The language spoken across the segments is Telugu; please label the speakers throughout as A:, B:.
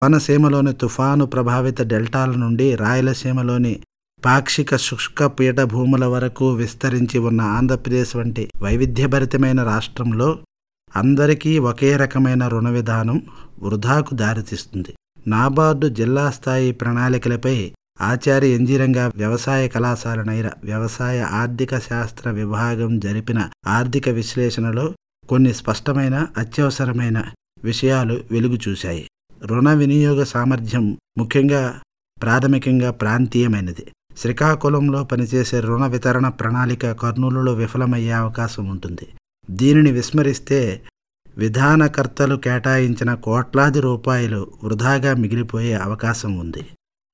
A: కోనసీమలోని తుఫాను ప్రభావిత డెల్టాల నుండి రాయలసీమలోని పాక్షిక శుష్క పీఠభూముల వరకు విస్తరించి ఉన్న ఆంధ్రప్రదేశ్ వంటి వైవిధ్యభరితమైన రాష్ట్రంలో అందరికీ ఒకే రకమైన రుణ విధానం వృధాకు దారితీస్తుంది నాబార్డు జిల్లా స్థాయి ప్రణాళికలపై ఆచార్య ఎంజీరంగా వ్యవసాయ కళాశాల నైర వ్యవసాయ ఆర్థిక శాస్త్ర విభాగం జరిపిన ఆర్థిక విశ్లేషణలో కొన్ని స్పష్టమైన అత్యవసరమైన విషయాలు వెలుగు చూశాయి రుణ వినియోగ సామర్థ్యం ముఖ్యంగా ప్రాథమికంగా ప్రాంతీయమైనది శ్రీకాకుళంలో పనిచేసే రుణ వితరణ ప్రణాళిక కర్నూలులో విఫలమయ్యే అవకాశం ఉంటుంది దీనిని విస్మరిస్తే విధానకర్తలు కేటాయించిన కోట్లాది రూపాయలు వృధాగా మిగిలిపోయే అవకాశం ఉంది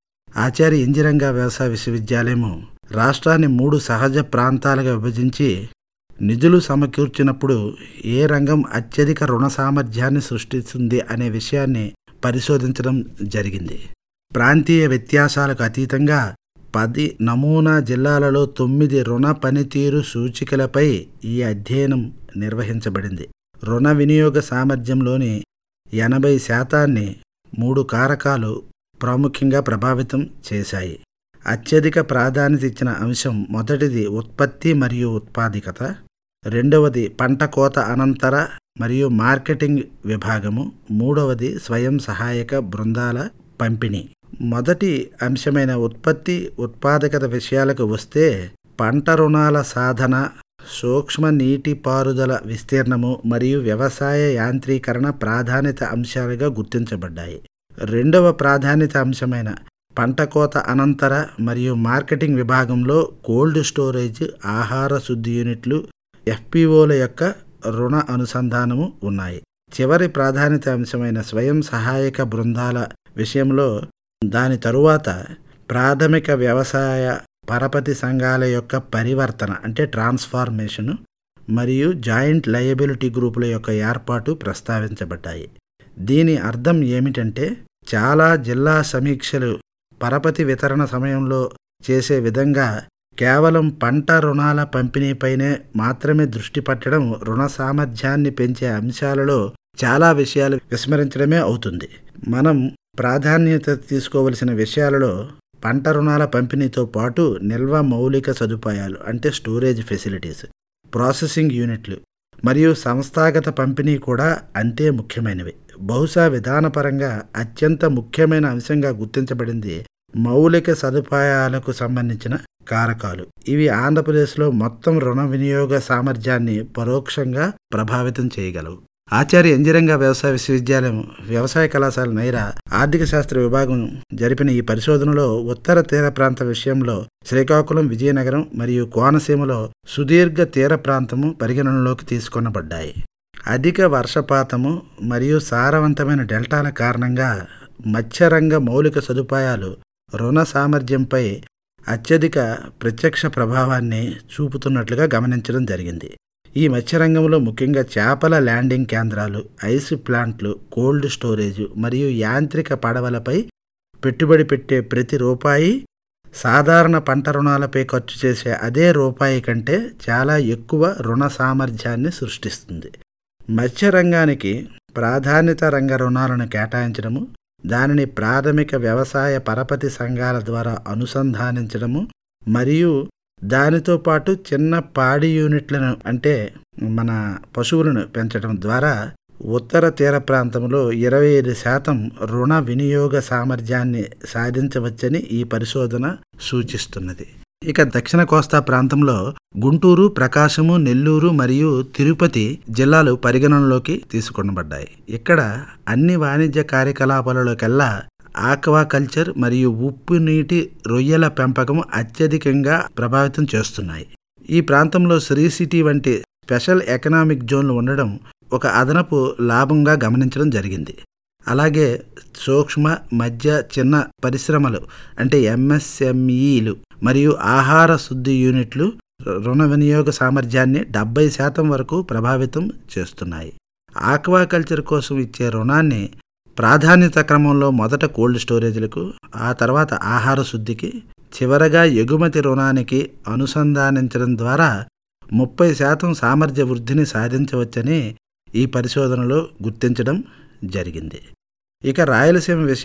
A: ఆచార్య ఇంజిరంగా వ్యవసాయ విశ్వవిద్యాలయము రాష్ట్రాన్ని మూడు సహజ ప్రాంతాలుగా విభజించి నిధులు సమకూర్చినప్పుడు ఏ రంగం అత్యధిక రుణ సామర్థ్యాన్ని సృష్టిస్తుంది అనే విషయాన్ని పరిశోధించడం జరిగింది ప్రాంతీయ వ్యత్యాసాలకు అతీతంగా పది నమూనా జిల్లాలలో తొమ్మిది రుణ పనితీరు సూచికలపై ఈ అధ్యయనం నిర్వహించబడింది రుణ వినియోగ సామర్థ్యంలోని ఎనభై శాతాన్ని మూడు కారకాలు ప్రాముఖ్యంగా ప్రభావితం చేశాయి అత్యధిక ప్రాధాన్యత ఇచ్చిన అంశం మొదటిది ఉత్పత్తి మరియు ఉత్పాదికత రెండవది పంట కోత అనంతర మరియు మార్కెటింగ్ విభాగము మూడవది స్వయం సహాయక బృందాల పంపిణీ మొదటి అంశమైన ఉత్పత్తి ఉత్పాదకత విషయాలకు వస్తే పంట రుణాల సాధన సూక్ష్మ నీటిపారుదల విస్తీర్ణము మరియు వ్యవసాయ యాంత్రీకరణ ప్రాధాన్యత అంశాలుగా గుర్తించబడ్డాయి రెండవ ప్రాధాన్యత అంశమైన పంట కోత అనంతర మరియు మార్కెటింగ్ విభాగంలో కోల్డ్ స్టోరేజ్ ఆహార శుద్ధి యూనిట్లు ఎఫ్పిఓల యొక్క రుణ అనుసంధానము ఉన్నాయి చివరి ప్రాధాన్యత అంశమైన స్వయం సహాయక బృందాల విషయంలో దాని తరువాత ప్రాథమిక వ్యవసాయ పరపతి సంఘాల యొక్క పరివర్తన అంటే ట్రాన్స్ఫార్మేషను మరియు జాయింట్ లయబిలిటీ గ్రూపుల యొక్క ఏర్పాటు ప్రస్తావించబడ్డాయి దీని అర్థం ఏమిటంటే చాలా జిల్లా సమీక్షలు పరపతి వితరణ సమయంలో చేసే విధంగా కేవలం పంట రుణాల పంపిణీపైనే మాత్రమే దృష్టి పట్టడం రుణ సామర్థ్యాన్ని పెంచే అంశాలలో చాలా విషయాలు విస్మరించడమే అవుతుంది మనం ప్రాధాన్యత తీసుకోవలసిన విషయాలలో పంట రుణాల పంపిణీతో పాటు నిల్వ మౌలిక సదుపాయాలు అంటే స్టోరేజ్ ఫెసిలిటీస్ ప్రాసెసింగ్ యూనిట్లు మరియు సంస్థాగత పంపిణీ కూడా అంతే ముఖ్యమైనవి బహుశా విధానపరంగా అత్యంత ముఖ్యమైన అంశంగా గుర్తించబడింది మౌలిక సదుపాయాలకు సంబంధించిన కారకాలు ఇవి ఆంధ్రప్రదేశ్లో మొత్తం రుణ వినియోగ సామర్థ్యాన్ని పరోక్షంగా ప్రభావితం చేయగలవు ఆచార్య ఎంజిరంగా వ్యవసాయ విశ్వవిద్యాలయం వ్యవసాయ కళాశాల నైరా ఆర్థిక శాస్త్ర విభాగం జరిపిన ఈ పరిశోధనలో ఉత్తర తీర ప్రాంత విషయంలో శ్రీకాకుళం విజయనగరం మరియు కోనసీమలో సుదీర్ఘ తీర ప్రాంతము పరిగణనలోకి తీసుకొనబడ్డాయి అధిక వర్షపాతము మరియు సారవంతమైన డెల్టాల కారణంగా మత్స్యరంగ మౌలిక సదుపాయాలు రుణ సామర్థ్యంపై అత్యధిక ప్రత్యక్ష ప్రభావాన్ని చూపుతున్నట్లుగా గమనించడం జరిగింది ఈ మత్స్యరంగంలో ముఖ్యంగా చేపల ల్యాండింగ్ కేంద్రాలు ఐస్ ప్లాంట్లు కోల్డ్ స్టోరేజ్ మరియు యాంత్రిక పడవలపై పెట్టుబడి పెట్టే ప్రతి రూపాయి సాధారణ పంట రుణాలపై ఖర్చు చేసే అదే రూపాయి కంటే చాలా ఎక్కువ రుణ సామర్థ్యాన్ని సృష్టిస్తుంది మత్స్యరంగానికి ప్రాధాన్యత రంగ రుణాలను కేటాయించడము దానిని ప్రాథమిక వ్యవసాయ పరపతి సంఘాల ద్వారా అనుసంధానించడము మరియు దానితో పాటు చిన్న పాడి యూనిట్లను అంటే మన పశువులను పెంచడం ద్వారా ఉత్తర తీర ప్రాంతంలో ఇరవై ఐదు శాతం రుణ వినియోగ సామర్థ్యాన్ని సాధించవచ్చని ఈ పరిశోధన సూచిస్తున్నది ఇక దక్షిణ కోస్తా ప్రాంతంలో గుంటూరు ప్రకాశము నెల్లూరు మరియు తిరుపతి జిల్లాలు పరిగణనలోకి తీసుకొనబడ్డాయి ఇక్కడ అన్ని వాణిజ్య కార్యకలాపాలలోకెల్లా ఆక్వాకల్చర్ మరియు ఉప్పు నీటి రొయ్యల పెంపకం అత్యధికంగా ప్రభావితం చేస్తున్నాయి ఈ ప్రాంతంలో శ్రీ సిటీ వంటి స్పెషల్ ఎకనామిక్ జోన్లు ఉండడం ఒక అదనపు లాభంగా గమనించడం జరిగింది అలాగే సూక్ష్మ మధ్య చిన్న పరిశ్రమలు అంటే ఎంఎస్ఎంఈలు మరియు ఆహార శుద్ధి యూనిట్లు రుణ వినియోగ సామర్థ్యాన్ని డెబ్బై శాతం వరకు ప్రభావితం చేస్తున్నాయి ఆక్వాకల్చర్ కోసం ఇచ్చే రుణాన్ని ప్రాధాన్యత క్రమంలో మొదట కోల్డ్ స్టోరేజ్లకు ఆ తర్వాత ఆహార శుద్ధికి చివరగా ఎగుమతి రుణానికి అనుసంధానించడం ద్వారా ముప్పై శాతం సామర్థ్య వృద్ధిని సాధించవచ్చని ఈ పరిశోధనలో గుర్తించడం జరిగింది ఇక రాయలసీమ విషయం